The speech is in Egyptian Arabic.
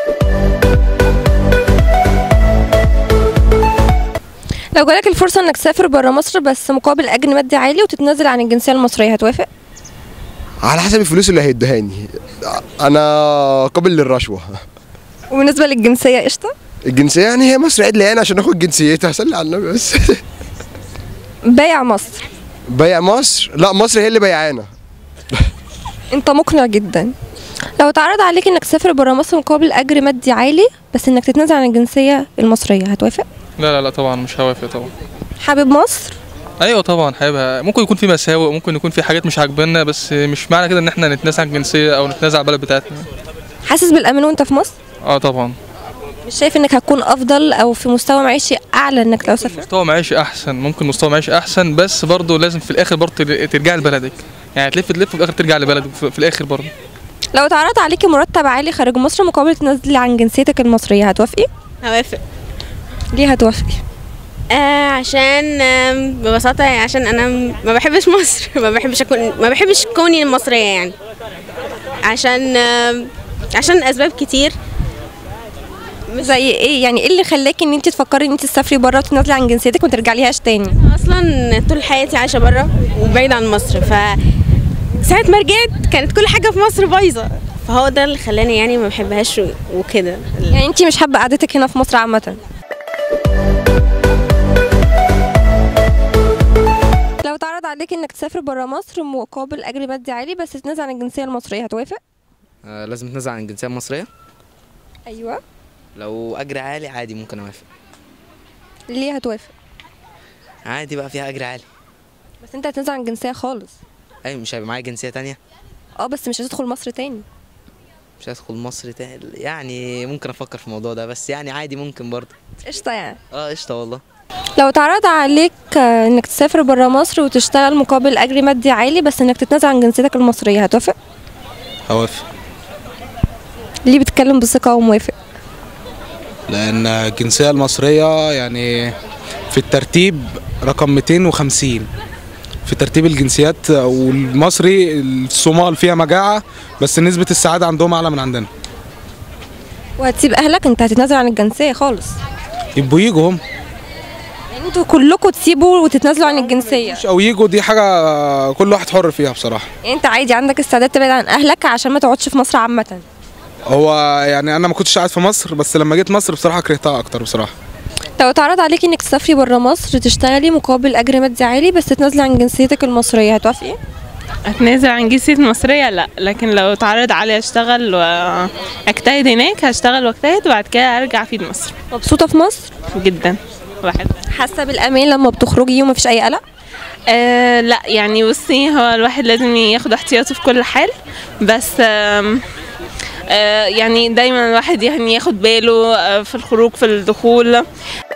لو جالك الفرصة انك تسافر برا مصر بس مقابل اجر مادي عالي وتتنازل عن الجنسية المصرية هتوافق؟ على حسب الفلوس اللي هيدهاني انا قابل للرشوه وبالنسبة للجنسية قشطة؟ الجنسيه يعني هي مصر عدله يعني عشان اخد جنسيتها صلي على النبي بس بايع مصر بيع مصر لا مصر هي اللي بيعانا انت مقنع جدا لو اتعرض عليك انك تسافر برا مصر مقابل اجر مادي عالي بس انك تتنازل عن الجنسية المصرية هتوافق؟ لا لا لا طبعا مش هوافق طبعا حابب مصر؟ ايوه طبعا حاببها ممكن يكون في مساوئ ممكن يكون في حاجات مش عاجبانا بس مش معنى كده ان احنا نتنازل عن الجنسيه او نتنازل عن البلد بتاعتنا حاسس بالامان وانت في مصر؟ اه طبعا مش شايف انك هتكون افضل او في مستوى معيشي اعلى انك لو سافرت؟ مستوى معيشي احسن ممكن مستوى معيشي احسن بس برضه لازم في الاخر برضه تر- ترجع لبلدك يعني تلف تلف وفي الاخر ترجع لبلدك في في الاخر برضه لو اتعرض عليكي مرتب عالي خارج مصر مقابل تنازلي عن جنسيتك المصرية هتوافقي؟ هوافق ليه هتوافقي؟ آه عشان آم، ببساطة يعني عشان أنا م- ما بحبش مصر ما بحبش أكون ما بحبش كوني المصرية يعني عشان آم، عشان أسباب كتير زي ايه يعني ايه اللي خلاكي ان انت تفكري ان انت تسافري بره وتنازلي عن جنسيتك وما ترجعليهاش تاني أصلا طول حياتي عايشة بره وبعيدة عن مصر ف ساعة ما رجعت كانت كل حاجة في مصر بايظة فهو ده اللي خلاني يعني ما بحبهاش و- وكده يعني انت مش حابه قعدتك هنا في مصر عامه لو اتعرض عليك انك تسافر بره مصر مقابل اجر مادي عالي بس تتنازل عن الجنسيه المصريه هتوافق آه لازم تنزل عن الجنسية المصرية ايوه لو أجر عالي عادي ممكن أوافق ليه هتوافق عادي بقى فيها أجر عالي بس انت هتنزل عن الجنسيه خالص أيوة مش هيبقى معايا جنسية تانية اه بس مش هتدخل مصر تاني مش هدخل مصر تاني يعني ممكن أفكر في الموضوع ده بس يعني عادي ممكن برضه قشطه يعني اه قشطة والله لو اتعرض عليك آه، انك تسافر بره مصر وتشتغل مقابل اجر مادي عالي بس انك تتنازل عن جنسيتك المصريه هتوافق هوافق ليه بتتكلم بثقه وموافق لأن الجنسية المصرية يعني في الترتيب رقم 250 في ترتيب الجنسيات والمصري الصومال فيها مجاعة بس نسبة السعادة عندهم أعلى من عندنا وهتسيب اهلك انت هتتنازل عن الجنسيه خالص يبقوا يجوا هم يعني انتوا كلكم تسيبوا وتتنازلوا عن الجنسيه مش أو يجوا دي حاجة كل واحد حر فيها بصراحة يعني انت عادي عندك استعداد تبعد عن اهلك عشان ما تقعدش في مصر عامه هو يعني أنا ما كنتش قاعد في مصر بس لما جيت مصر بصراحة كرهتها أكتر بصراحة لو اتعرض عليك انك تسافري بره مصر تشتغلي مقابل اجر مادي عالي بس تتنازلي عن جنسيتك المصريه هتوافقي اتنازل عن جنسيتي المصرية لا لكن لو اتعرض علي اشتغل واجتهد هناك هشتغل واجتهد وبعد كده ارجع افيد مصر مبسوطه في مصر جدا واحد حاسه بالامان لما بتخرجي ومفيش اي قلق آه لا يعني بصي هو الواحد لازم ياخد احتياطه في كل حال بس آم آه يعني دايما الواحد يعني ياخد باله آه في الخروج في الدخول